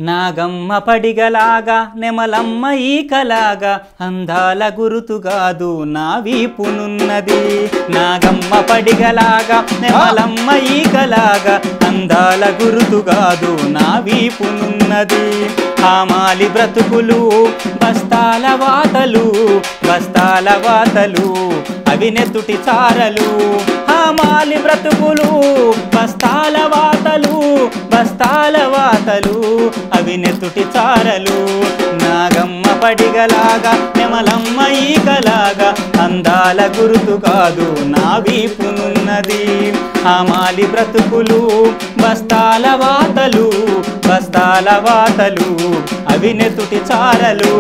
నాగమ్మ పడిగలాగా నెమలమ్మ ఈకలాగా అందాల గురుతుగాదు నా వీపునున్నది నాగమ్మ పడిగలాగా నెమలమ్మ ఈకలాగా అందాల గురుతుగాదు నా వీపునున్నది ఆమాలి బ్రతుకులు బస్తాల వాతలు బస్తాల వాతలు అవి నెత్తుటి చారలు ఆమాలి బ్రతుకులు బస్తాల వాతలు బస్తాల వాతలు అవి నెత్తుటి చారలు నాగమ్మ పడిగలాగా నెమలమ్మ ఈకలాగా అందాల గురుతు కాదు నా వీపునున్నది ఆమాలి బ్రతుకులు బస్తాల వాతలు బస్తాల వాతలు అవి నెత్తుటి చారలు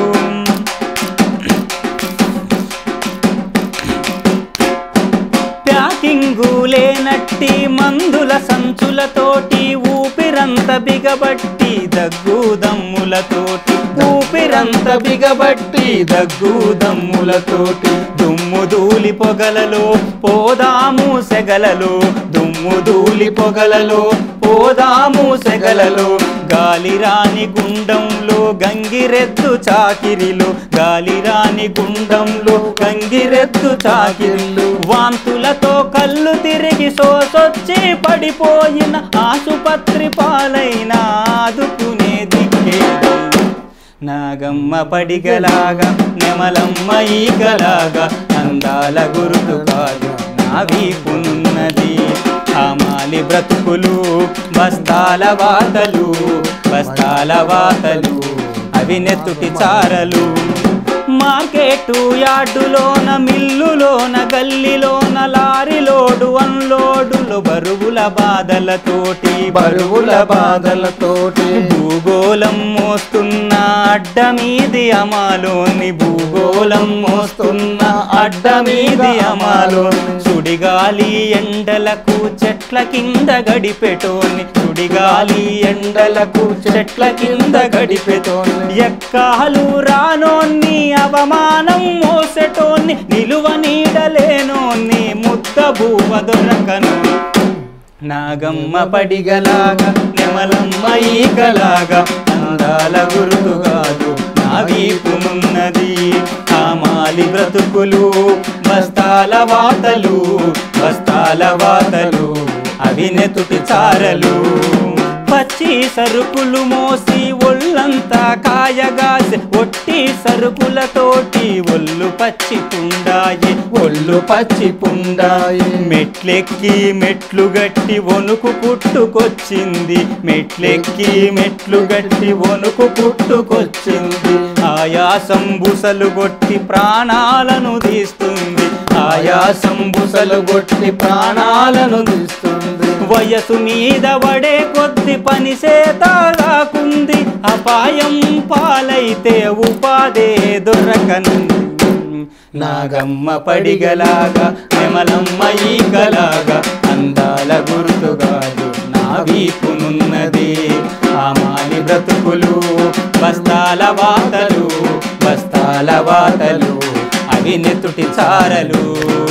ప్యాకింగు లేనట్టి మందుల సంచులతోటి ఊపిరంత బిగబట్టి దగ్గు దమ్ములతోటి ఊపిరంత బిగబట్టి దగ్గు దమ్ములతోటి దుమ్ము దూలి పొగలలో పోదాము సెగలలో దుమ్ము దూలి పొగలలో పోదాము సెగలలో గాలిరాని గుండంలో గంగిరెద్దు చాకిరిలు గాలిరాని గుండంలో గంగిరెద్దు చాకిరిలు వాంతులతో కళ్ళు తిరిగి సోసొచ్చి పడిపోయిన ఆసుపత్రి పాలైన ఆదుకునే దిక్కేది నాగమ్మ పడిగలాగా నెమలమ్మ ఈగలాగా అందాల గురుతు కాదు నా వీపునున్నది ఆమాలి బ్రతుకులు బస్తాల వాతలు బస్తాల వాతలు అవి నెత్తుటి చారలు మార్కెటు యార్డులోన మిల్లులోన గల్లిలోన లారీలోడు అన్లోడులు బరువుల బాధలతోటి బరువుల బాధలతోటి భూగోళం మోస్తున్న అడ్డ మీది అమాలోని భూగోళం మోస్తున్న అడ్డ మీది అమాలోని సుడిగాలి ఎండలకు చెట్ల కింద గడిపెటోని సుడిగాలి ఎండలకు చెట్ల కింద గడిపెటోని ఎక్కాలు రానోన్ని అవమానం మోసెటోన్ని నిలువ నీడలేనోన్ని ముద్ద భూవ దొరకను నాగమ్మ పడిగలాగా నెమలమ్మ ఈగలాగా అందాల గురుతుగాదు నా వీపునున్నది కామాలి బ్రతుకులు బస్తాల వాతలు బస్తాల వాతలు అవి నెతుటి చారలు పచ్చి సరుకులు మోసి ఒళ్ళంతా కాయగాసి ఒట్టి సరుకులతోటి ఒళ్ళు పచ్చి పుండాయి ఒళ్ళు పచ్చి పుండాయి మెట్లెక్కి మెట్లు గట్టి వణుకు పుట్టుకొచ్చింది మెట్లెక్కి మెట్లు గట్టి వణుకు పుట్టుకొచ్చింది ఆయాసం బుసలు కొట్టి ప్రాణాలను తీస్తుంది ఆయాసం బుసలు కొట్టి ప్రాణాలను తీస్తుంది వయసు మీద పడే కొద్ది పని సేతాకుంది అపాయం పాలైతే ఉపాదే దొరకనుంది నాగమ్మ పడిగలాగా నెమలమ్మ ఈగలాగా అందాల గుర్తుగాదు నా వీపునున్నది ఆమాలి బ్రతుకులు బస్తాల వాతలు బస్తాల వాతలు అవి నెత్తుటి చారలు